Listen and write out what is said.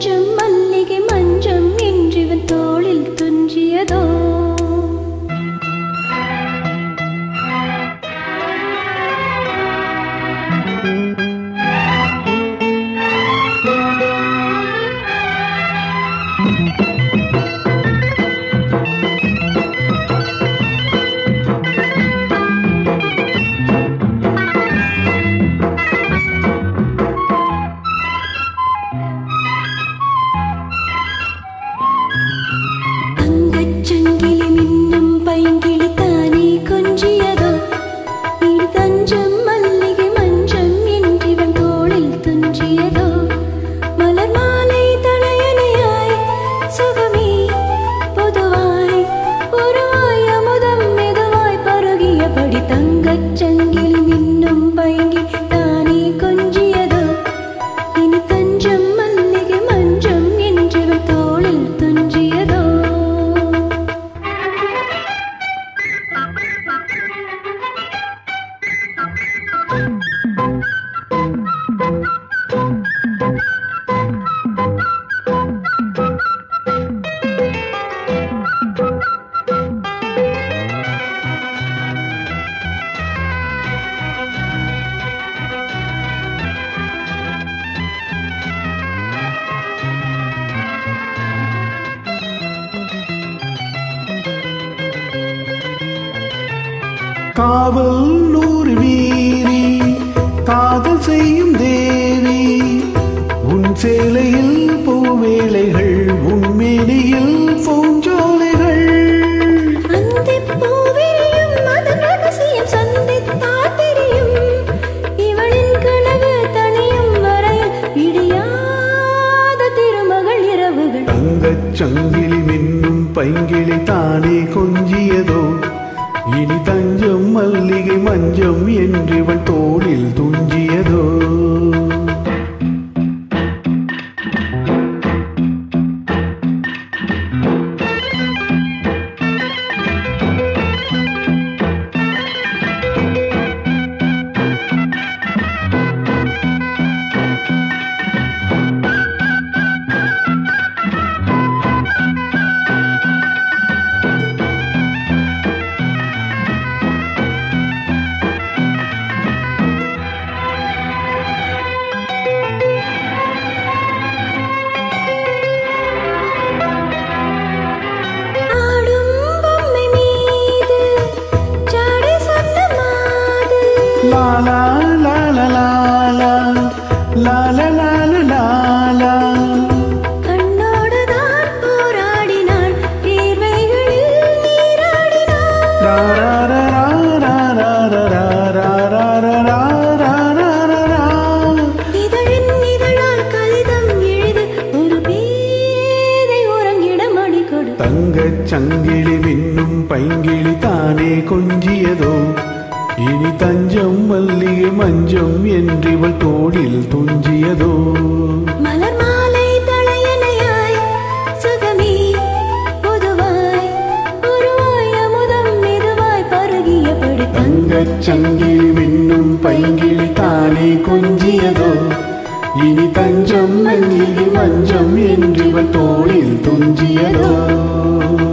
தஞ்சம் மல்லிகை மஞ்சம் என்றிவன் தோளில் துஞ்சியதோ தங்கச்சங்கிலி மின்னும் பைங்கிளி தானே கொஞ்சியதோ இடி தஞ்சம் மல்லிகை மஞ்சம் என்றிவன் தோளில் துஞ்சியதோ மலர் மாலை தனையனையாய் சுகமே பொதுவாய் உருவாய் அமுதம் மெதுவாய் பருகியபடி தங்கச்சங்கிலி மின்னும் பைங்கிளி தானே கொஞ்சியதோ இனி தஞ்சம் மல்லிகை மஞ்சம் என்றிவன் தோளில் துஞ்சியதோ காவல் நூறு மீறி காதல் செய்யும் தேவி உன் சேலையில் பூவேலைகள் உன் மேனியில் பூஞ்சோலைகள் அந்திப் பூவிரியும் அதன் ரகசியம் சந்தித்தால் தெரியும். இவளின் கனவு தனியும் வரையில் விடியாத திருமகள் இரவுகள் தங்கச் சங்கிலி மின்னும் பைங்கிளி தானே கொஞ்சியதோ இனி தஞ்சம் மல்லிகை மஞ்சம் என்றிவள் தோளில் துஞ்சியதோ ஆடும் பொம்மை மீது ஜாடை சொன்ன மாது லா லா லா லா லா லா லா லா லா லா லா கண்ணோடுதான் போராடினாள் வேர்வைகளில் நீராடினாள் ரா ரா ரா ரா ரா ரா ரா ரா ரா ரா ரா ரா ரா ரா ரா. இதழின் இதழால் கடிதம் எழுது ஒரு பேதை உறங்கிட மணி கொடு தங்கச் சங்கிலி மின்னும் பைங்கிளி தானே கொஞ்சியதோ இனி தஞ்சம் மல்லிகை மஞ்சம் என்றிவள் தோளில் துஞ்சியதோ மலர் மாலை தளையணையாய் சுகமே பொதுவாய் உருவாய் அமுதம் மெதுவாய் பருகியபடி தங்கச் சங்கிலி மின்னும் பைங்கிளி தானே கொஞ்சியதோ இனி தஞ்சம் மல்லிகை மஞ்சம் என்றிவள் தோளில் துஞ்சியதோ